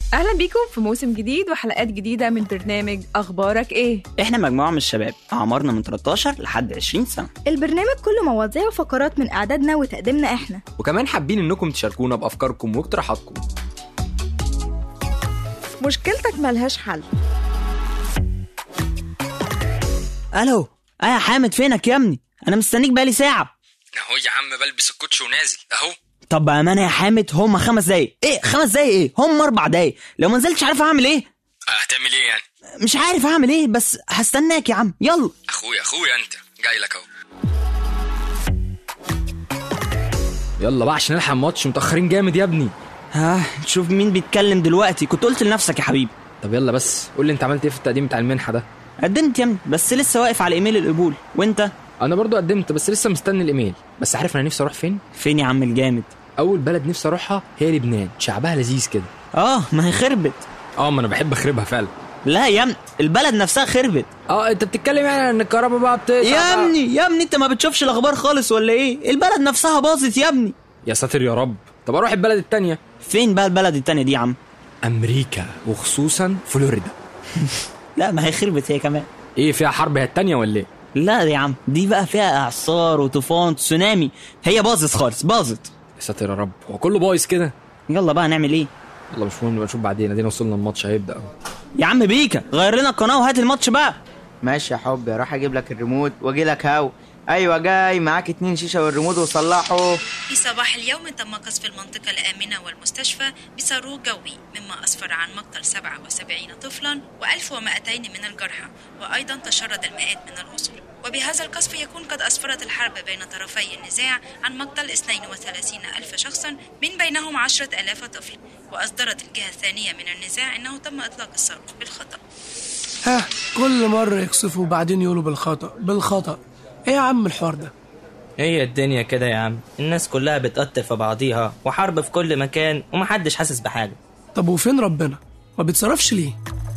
أهلا بيكم في موسم جديد وحلقات جديدة من برنامج أخبارك إيه؟ احنا مجموعة من الشباب أعمارنا من 13 لحد 20 سنة البرنامج كله مواضيع وفقرات من إعدادنا وتقديمنا إحنا وكمان حابين انكم تشاركونا بافكاركم واقتراحاتكم مشكلتك ملهاش حل ألو أه يا حامد فينك يا ابني أنا مستنيك بقالي ساعة اهو يا عم بلبس الكوتش ونازل اهو طب بأمانة يا حامد هم خمس دقايق إيه خمس دقايق إيه هم أربع دقايق لو ما نزلتش عارف أعمل إيه هتعمل ايه يعني مش عارف أعمل إيه بس هستناك يا عم يلا اخويا اخويا انت جاي لك اهو يلا بقى عشان نلحق الماتش متاخرين جامد يا ابني ها نشوف مين بيتكلم دلوقتي كنت قلت لنفسك يا حبيبي طب يلا بس قول لي انت عملت ايه في التقديم بتاع المنحه ده قدمت يا ابني بس لسه واقف على ايميل القبول وانت انا برضو قدمت بس لسه مستني الايميل بس عارف انا نفسي اروح فين فين يا عم الجامد اول بلد نفسي اروحها هي لبنان شعبها لذيذ كده اه ما هي خربت اه ما انا بحب اخربها فعلا لا يا ابني البلد نفسها خربت اه انت بتتكلم يعني ان الكهرباء بقى بتقطع يا بقى. ابني يا ابني انت ما بتشوفش الاخبار خالص ولا ايه البلد نفسها باظت يا ابني يا ساتر يا رب طب اروح البلد التانية فين بقى البلد التانية دي يا عم امريكا وخصوصا فلوريدا لا ما هي خربت هي كمان ايه فيها حرب هي التانية ولا ايه لا يا عم دي بقى فيها اعصار وطوفان تسونامي هي باظت خالص باظت يا ساتر يا رب هو كله بايظ كده يلا بقى نعمل ايه يلا مش مهم نبقى نشوف بعدين ادينا وصلنا الماتش هيبدا اهو يا عم بيكا غير لنا القناه وهات الماتش بقى ماشي يا حبي اروح اجيب لك الريموت واجي لك هاو ايوه جاي معاك اتنين شيشه والريموت وصلحه في صباح اليوم تم قصف المنطقة الآمنة والمستشفى بصاروخ جوي مما أسفر عن مقتل 77 طفلا و1200 من الجرحى وأيضا تشرد المئات من الأسر وبهذا القصف يكون قد أسفرت الحرب بين طرفي النزاع عن مقتل 32 ألف شخصا من بينهم 10 ألاف طفل وأصدرت الجهة الثانية من النزاع أنه تم إطلاق الصاروخ بالخطأ ها كل مرة يقصفوا وبعدين يقولوا بالخطأ بالخطأ ايه يا عم الحوار ده هي الدنيا كده يا عم الناس كلها بتقتل في بعضيها وحرب في كل مكان ومحدش حاسس بحاجة طب وفين ربنا ما بيتصرفش ليه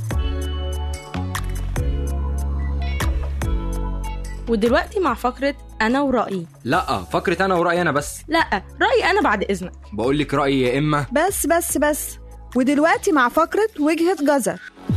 ودلوقتي مع فقرة أنا ورأيي لا فكرة انا ورايي انا بس لا رأيي أنا بعد إذنك بقول لك رايي يا اما بس بس بس ودلوقتي مع فقرة وجهة جزر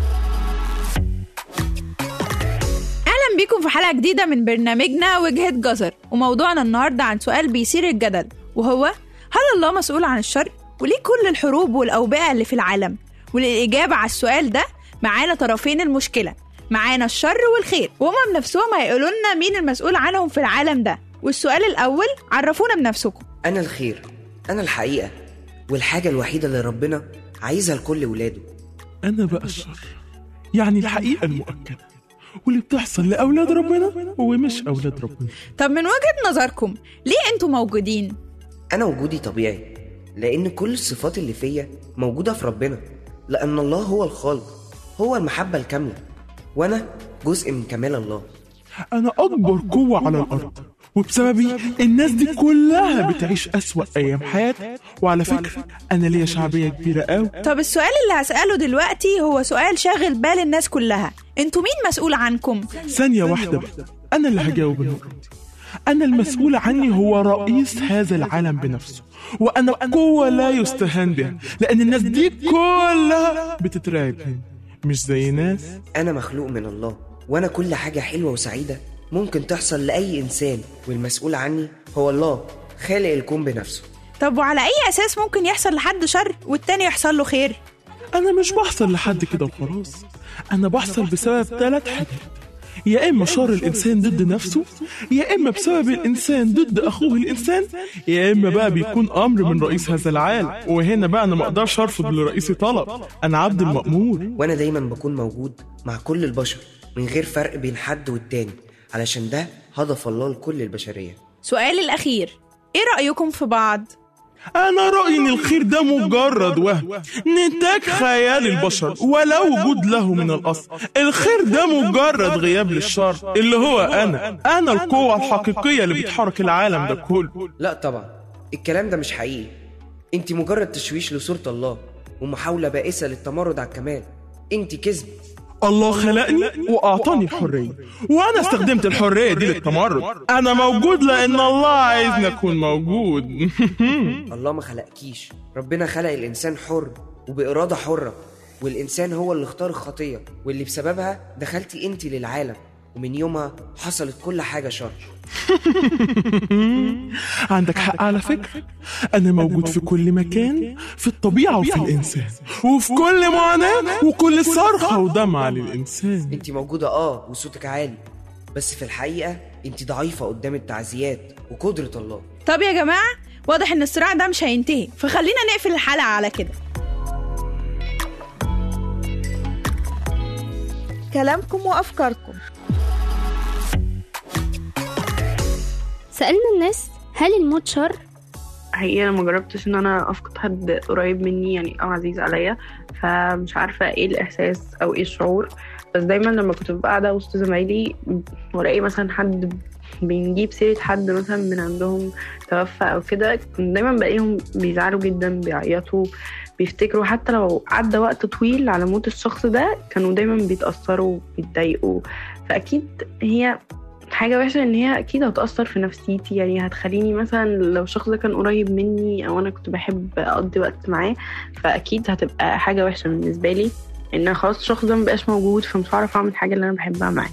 أهلا بيكم في حلقة جديدة من برنامجنا وجهة جزر وموضوعنا النهاردة عن سؤال بيثير الجدل وهو هل الله مسؤول عن الشر؟ وليه كل الحروب والأوبئة اللي في العالم؟ وللإجابة على السؤال ده معانا طرفين المشكلة معانا الشر والخير وهما بنفسهم هيقولوا لنا مين المسؤول عنهم في العالم ده والسؤال الأول عرفونا بنفسكم أنا الخير أنا الحقيقة والحاجة الوحيدة اللي ربنا عايزها لكل ولاده أنا بقى الشر يعني الحقيقة المؤكدة واللي بتحصل لأولاد ربنا ومش أولاد ربنا طب من وجهة نظركم ليه انتوا موجودين؟ أنا وجودي طبيعي لأن كل الصفات اللي فيا موجودة في ربنا لأن الله هو الخالق هو المحبة الكاملة وأنا جزء من كمال الله أنا أكبر قوة على الأرض وبسببي الناس دي كلها بتعيش أسوأ أيام حياتها وعلى فكرة أنا ليا شعبية كبيرة أوي طب السؤال اللي هسأله دلوقتي هو سؤال شاغل بال الناس كلها انتوا مين مسؤول عنكم؟ ثانية واحدة بقى أنا اللي هجاوب النقطة دي أنا المسؤول عني هو رئيس هذا العالم بنفسه وأنا قوة لا يستهان بها لأن الناس دي كلها بتترعب مني مش زي ناس أنا مخلوق من الله وأنا كل حاجة حلوة وسعيدة ممكن تحصل لأي إنسان والمسؤول عني هو الله خالق الكون بنفسه طب وعلى أي أساس ممكن يحصل لحد شر والتاني يحصل له خير؟ أنا مش بحصل لحد كده وخلاص أنا بحصل بسبب ثلاث حاجات يا إما شر الإنسان ضد نفسه يا إما بسبب الإنسان ضد أخوه الإنسان يا إما بقى بيكون أمر من رئيس هذا العالم وهنا بقى أنا ما أقدرش أرفض لرئيسي طلب أنا عبد المأمور وأنا دايما بكون موجود مع كل البشر من غير فرق بين حد والتاني علشان ده هدف الله لكل البشرية سؤالي الأخير إيه رأيكم في بعض؟ أنا رأيي إن الخير ده مجرد وهم نتاج خيال البشر ولا وجود له من الأصل الخير ده مجرد غياب للشر اللي هو أنا أنا القوة الحقيقية اللي بتحرك العالم ده كله لا طبعا الكلام ده مش حقيقي انت مجرد تشويش لصورة الله ومحاولة بائسة للتمرد على الكمال انت كذب الله خلقني وأعطاني الحرية وأنا استخدمت الحرية دي للتمرد أنا موجود لأن الله عايزني أكون موجود الله ما خلقكيش ربنا خلق الإنسان حر وبإرادة حرة والإنسان هو اللي اختار الخطية واللي بسببها دخلتي انت للعالم ومن يومها حصلت كل حاجة شر عندك حق على فكرة أنا موجود في كل مكان في الطبيعة وفي الإنسان وفي كل معاناة وكل صرخة ودمعة للإنسان انت موجودة اه وصوتك عالي بس في الحقيقة انت ضعيفة قدام التعزيات وقدرة الله طب يا جماعة واضح ان الصراع ده مش هينتهي فخلينا نقفل الحلقة على كده كلامكم وأفكاركم سألنا الناس هل الموت شر؟ حقيقة أنا مجربتش إن أنا أفقد حد قريب مني يعني أو عزيز عليا فمش عارفة إيه الإحساس أو إيه الشعور بس دايما لما كنت ببقى قاعدة وسط زمايلي وألاقي مثلا حد بنجيب سيرة حد مثلا من عندهم توفى أو كده كنت دايما بلاقيهم بيزعلوا جدا بيعيطوا بيفتكروا حتى لو عدى وقت طويل على موت الشخص ده كانوا دايما بيتأثروا بيتضايقوا فأكيد هي حاجة وحشة إن هي أكيد هتأثر في نفسيتي يعني هتخليني مثلا لو الشخص ده كان قريب مني أو أنا كنت بحب أقضي وقت معاه فأكيد هتبقى حاجة وحشة بالنسبة لي إن خلاص الشخص ده مبقاش موجود فمش هعرف أعمل حاجة اللي أنا بحبها معاه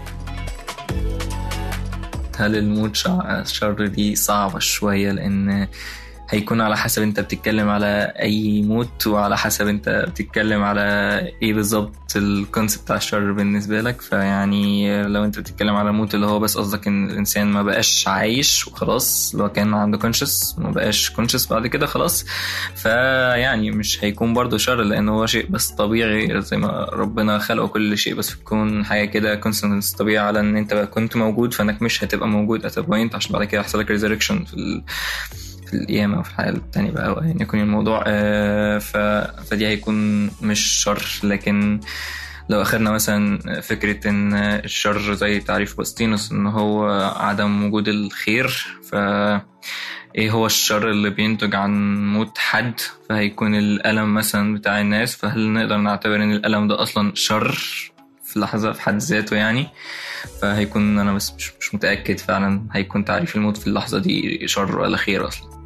هل الموت شع- شر دي صعبة شوية لأن هيكون على حسب انت بتتكلم على اي موت وعلى حسب انت بتتكلم على ايه بالظبط الكونسيبت بتاع الشر بالنسبة لك فيعني لو انت بتتكلم على الموت اللي هو بس قصدك ان الانسان ما بقاش عايش وخلاص اللي هو كان عنده كونشس ما بقاش كونشس بعد كده خلاص فيعني مش هيكون برضه شر لان هو شيء بس طبيعي زي ما ربنا خلقه كل شيء بس بتكون حاجة كده كونسنس طبيعي على ان انت كنت موجود فانك مش هتبقى موجود at a point عشان بعد كده يحصل لك resurrection في ال... في القيامة وفي الحياة التانية بقى أو أيا يكون الموضوع آه، ف... فدي هيكون مش شر لكن لو أخدنا مثلا فكرة إن الشر زي تعريف باستينوس إن هو عدم وجود الخير ف إيه هو الشر اللي بينتج عن موت حد فهيكون الألم مثلا بتاع الناس فهل نقدر نعتبر إن الألم ده أصلا شر في لحظة في حد ذاته يعني فهيكون أنا بس مش, مش متأكد فعلا هيكون تعريف الموت في اللحظة دي شر ولا خير أصلا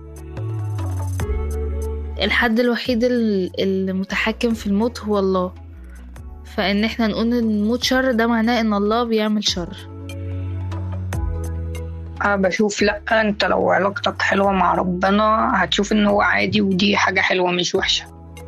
الحد الوحيد ال- المتحكم في الموت هو الله فإن احنا نقول إن الموت شر ده معناه إن الله بيعمل شر أنا بشوف لأ أنت لو علاقتك حلوة مع ربنا هتشوف إن هو عادي ودي حاجة حلوة مش وحشة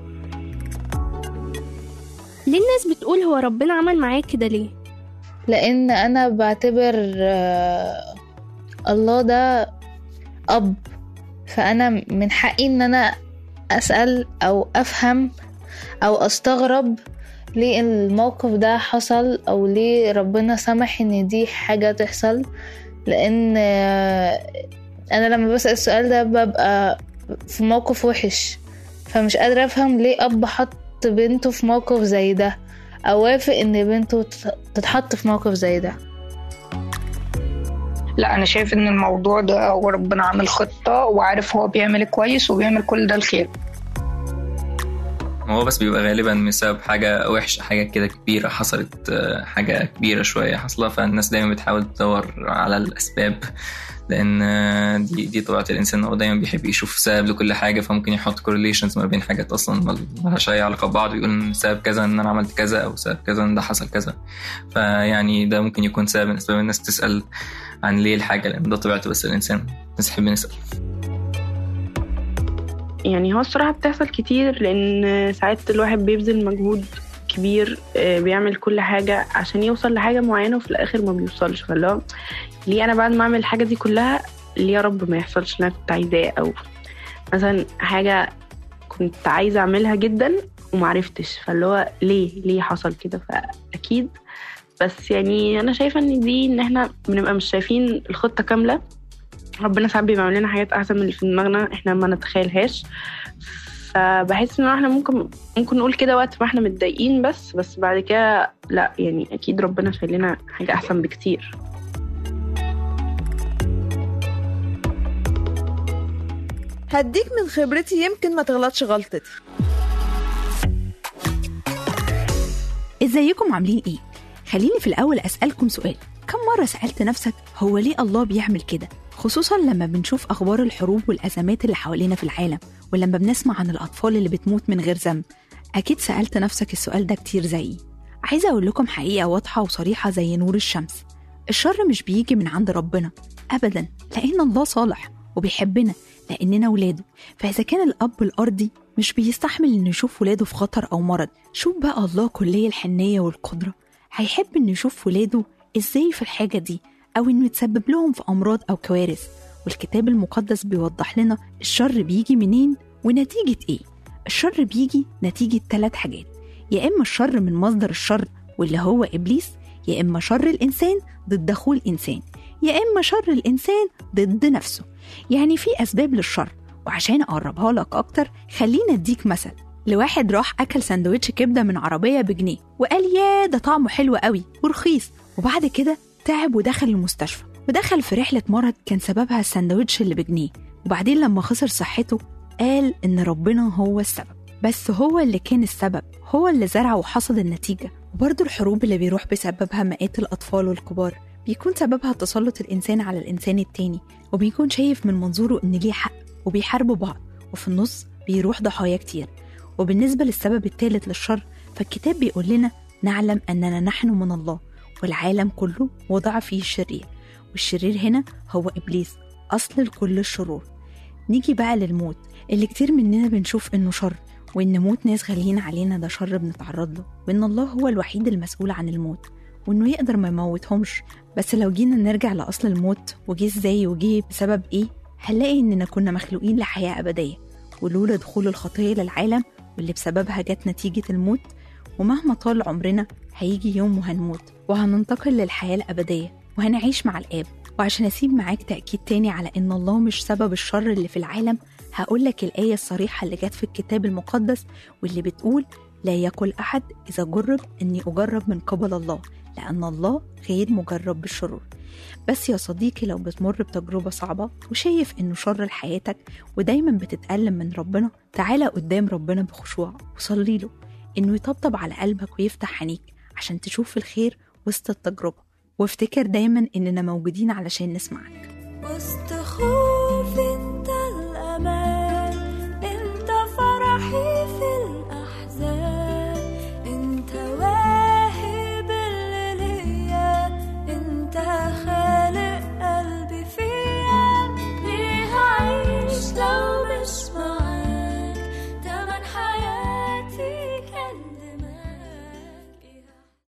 ليه الناس بتقول هو ربنا عمل معاك كده ليه؟ لأن أنا بعتبر آه، الله ده أب فأنا من حقي إن أنا أسأل أو أفهم أو أستغرب ليه الموقف ده حصل أو ليه ربنا سمح إن دي حاجة تحصل لأن آه، أنا لما بسأل السؤال ده ببقى في موقف وحش فمش قادرة أفهم ليه أب حط بنته في موقف زي ده أو وافق إن بنته تت- تتحط في موقف زي ده لا أنا شايف إن الموضوع ده هو ربنا عامل خطة وعارف هو بيعمل كويس وبيعمل كل ده الخير هو بس بيبقى غالبا بسبب حاجة وحشة حاجة كده كبيرة حصلت آه، حاجة كبيرة شوية حصلها فالناس دايما بتحاول تدور على الأسباب لأن آه، دي دي طبيعة الإنسان هو دايما بيحب يشوف سبب لكل حاجة فممكن يحط correlations ما بين حاجات أصلا مل- ملهاش أي علاقة ببعض ويقول إن سبب كذا إن أنا عملت كذا أو سبب كذا إن ده حصل كذا فيعني ده ممكن يكون سبب من أسباب الناس تسأل عن ليه الحاجة لأن ده طبيعته بس الإنسان الناس تحب نسأل يعني هو الصراحة بتحصل كتير لأن ساعات الواحد بيبذل مجهود كبير آه، بيعمل كل حاجة عشان يوصل لحاجة معينة وفي الآخر ما بيوصلش فاللي هو ليه أنا بعد ما أعمل الحاجة دي كلها ليه يا رب ما يحصلش اللي أنا كنت عايزاه أو مثلا حاجة كنت عايزة أعملها جدا ومعرفتش فاللي هو ليه ليه حصل كده فأكيد بس يعني أنا شايفة إن دي إن إحنا بنبقى مش شايفين الخطة كاملة ربنا ساعات بيبقى لنا حاجات احسن من اللي في دماغنا احنا ما نتخيلهاش فبحس ان احنا ممكن ممكن نقول كده وقت ما احنا متضايقين بس بس بعد كده لا يعني اكيد ربنا شايل لنا حاجه احسن بكتير هديك من خبرتي يمكن ما تغلطش غلطتي ازيكم عاملين ايه خليني في الاول اسالكم سؤال كم مره سالت نفسك هو ليه الله بيعمل كده خصوصا لما بنشوف أخبار الحروب والأزمات اللي حوالينا في العالم ولما بنسمع عن الأطفال اللي بتموت من غير ذنب أكيد سألت نفسك السؤال ده كتير زيي عايزة أقول لكم حقيقة واضحة وصريحة زي نور الشمس الشر مش بيجي من عند ربنا أبدا لأن الله صالح وبيحبنا لأننا ولاده فإذا كان الأب الأرضي مش بيستحمل إنه يشوف ولاده في خطر أو مرض شوف بقى الله كلية الحنية والقدرة هيحب إنه يشوف ولاده إزاي في الحاجة دي أو إنه يتسبب لهم في أمراض أو كوارث والكتاب المقدس بيوضح لنا الشر بيجي منين ونتيجة إيه الشر بيجي نتيجة ثلاث حاجات يا إما الشر من مصدر الشر واللي هو إبليس يا إما شر الإنسان ضد دخول الإنسان يا إما شر الإنسان ضد نفسه يعني في أسباب للشر وعشان أقربها لك أكتر خلينا أديك مثل لواحد راح أكل سندوتش كبدة من عربية بجنيه وقال يا ده طعمه حلو قوي ورخيص وبعد كده تعب ودخل المستشفى ودخل في رحلة مرض كان سببها السندوتش اللي بجنيه وبعدين لما خسر صحته قال إن ربنا هو السبب بس هو اللي كان السبب هو اللي زرع وحصد النتيجة وبرضه الحروب اللي بيروح بسببها مئات الأطفال والكبار بيكون سببها تسلط الإنسان على الإنسان التاني وبيكون شايف من منظوره إن ليه حق وبيحاربوا بعض وفي النص بيروح ضحايا كتير وبالنسبة للسبب الثالث للشر فالكتاب بيقول لنا نعلم أننا نحن من الله والعالم كله وضع فيه الشرير والشرير هنا هو إبليس أصل لكل الشرور نيجي بقى للموت اللي كتير مننا بنشوف إنه شر وإن موت ناس غاليين علينا ده شر بنتعرض له وإن الله هو الوحيد المسؤول عن الموت وإنه يقدر ما يموتهمش بس لو جينا نرجع لأصل الموت وجه إزاي وجه بسبب إيه هنلاقي إننا كنا مخلوقين لحياة أبدية ولولا دخول الخطية للعالم واللي بسببها جت نتيجة الموت ومهما طال عمرنا هيجي يوم وهنموت وهننتقل للحياة الأبدية وهنعيش مع الآب وعشان أسيب معاك تأكيد تاني على إن الله مش سبب الشر اللي في العالم هقولك الآية الصريحة اللي جت في الكتاب المقدس واللي بتقول لا يقل أحد إذا جرب إني أجرب من قبل الله لأن الله غير مجرب بالشرور بس يا صديقي لو بتمر بتجربة صعبة وشايف إنه شر لحياتك ودايما بتتألم من ربنا تعالى قدام ربنا بخشوع وصلي له إنه يطبطب على قلبك ويفتح عينيك عشان تشوف الخير وسط التجربة وافتكر دايما إننا موجودين علشان نسمعك وسط خوف